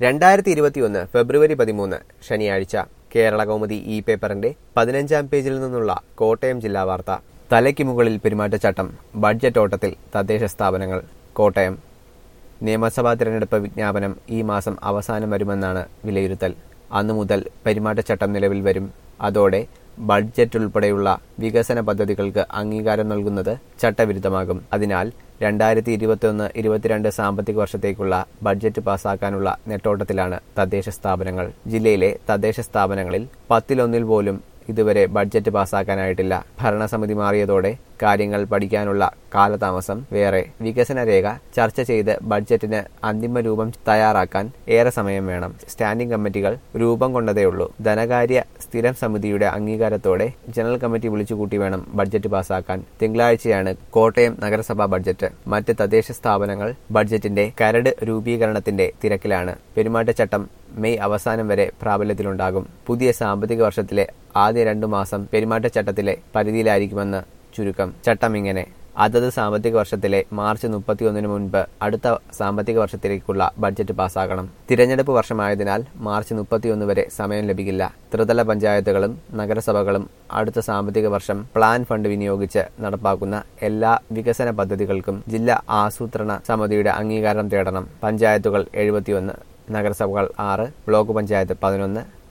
രണ്ടായിരത്തി ഇരുപത്തിയൊന്ന് ഫെബ്രുവരി പതിമൂന്ന് ശനിയാഴ്ച കേരള കൗമുദി ഇ പേപ്പറിന്റെ പതിനഞ്ചാം പേജിൽ നിന്നുള്ള കോട്ടയം ജില്ലാ വാർത്ത തലയ്ക്ക് മുകളിൽ പെരുമാറ്റച്ചട്ടം ബഡ്ജറ്റ് ഓട്ടത്തിൽ തദ്ദേശ സ്ഥാപനങ്ങൾ കോട്ടയം നിയമസഭാ തിരഞ്ഞെടുപ്പ് വിജ്ഞാപനം ഈ മാസം അവസാനം വരുമെന്നാണ് വിലയിരുത്തൽ അന്നു മുതൽ പെരുമാറ്റച്ചട്ടം നിലവിൽ വരും അതോടെ ബഡ്ജറ്റ് ഉൾപ്പെടെയുള്ള വികസന പദ്ധതികൾക്ക് അംഗീകാരം നൽകുന്നത് ചട്ടവിരുദ്ധമാകും അതിനാൽ രണ്ടായിരത്തി ഇരുപത്തിയൊന്ന് ഇരുപത്തിരണ്ട് സാമ്പത്തിക വർഷത്തേക്കുള്ള ബഡ്ജറ്റ് പാസാക്കാനുള്ള നെട്ടോട്ടത്തിലാണ് തദ്ദേശ സ്ഥാപനങ്ങൾ ജില്ലയിലെ തദ്ദേശ സ്ഥാപനങ്ങളിൽ പത്തിലൊന്നിൽ പോലും ഇതുവരെ ബഡ്ജറ്റ് പാസാക്കാനായിട്ടില്ല ഭരണസമിതി മാറിയതോടെ കാര്യങ്ങൾ പഠിക്കാനുള്ള കാലതാമസം വേറെ വികസന രേഖ ചർച്ച ചെയ്ത് ബഡ്ജറ്റിന് അന്തിമ രൂപം തയ്യാറാക്കാൻ ഏറെ സമയം വേണം സ്റ്റാൻഡിംഗ് കമ്മിറ്റികൾ രൂപം കൊണ്ടതേയുള്ളൂ ധനകാര്യ സ്ഥിരം സമിതിയുടെ അംഗീകാരത്തോടെ ജനറൽ കമ്മിറ്റി വിളിച്ചുകൂട്ടി വേണം ബഡ്ജറ്റ് പാസാക്കാൻ തിങ്കളാഴ്ചയാണ് കോട്ടയം നഗരസഭാ ബഡ്ജറ്റ് മറ്റ് തദ്ദേശ സ്ഥാപനങ്ങൾ ബഡ്ജറ്റിന്റെ കരട് രൂപീകരണത്തിന്റെ തിരക്കിലാണ് പെരുമാറ്റച്ചട്ടം മെയ് അവസാനം വരെ പ്രാബല്യത്തിലുണ്ടാകും പുതിയ സാമ്പത്തിക വർഷത്തിലെ ആദ്യ രണ്ടു മാസം പെരുമാറ്റച്ചട്ടത്തിലെ പരിധിയിലായിരിക്കുമെന്ന് ചുരുക്കം ചട്ടം ഇങ്ങനെ അതത് സാമ്പത്തിക വർഷത്തിലെ മാർച്ച് മുപ്പത്തിയൊന്നിന് മുൻപ് അടുത്ത സാമ്പത്തിക വർഷത്തിലേക്കുള്ള ബഡ്ജറ്റ് പാസ്സാകണം തിരഞ്ഞെടുപ്പ് വർഷമായതിനാൽ മാർച്ച് മുപ്പത്തിയൊന്ന് വരെ സമയം ലഭിക്കില്ല ത്രിതല പഞ്ചായത്തുകളും നഗരസഭകളും അടുത്ത സാമ്പത്തിക വർഷം പ്ലാൻ ഫണ്ട് വിനിയോഗിച്ച് നടപ്പാക്കുന്ന എല്ലാ വികസന പദ്ധതികൾക്കും ജില്ലാ ആസൂത്രണ സമിതിയുടെ അംഗീകാരം തേടണം പഞ്ചായത്തുകൾ എഴുപത്തിയൊന്ന് നഗരസഭകൾ ആറ് ബ്ലോക്ക് പഞ്ചായത്ത് പതിനൊന്ന്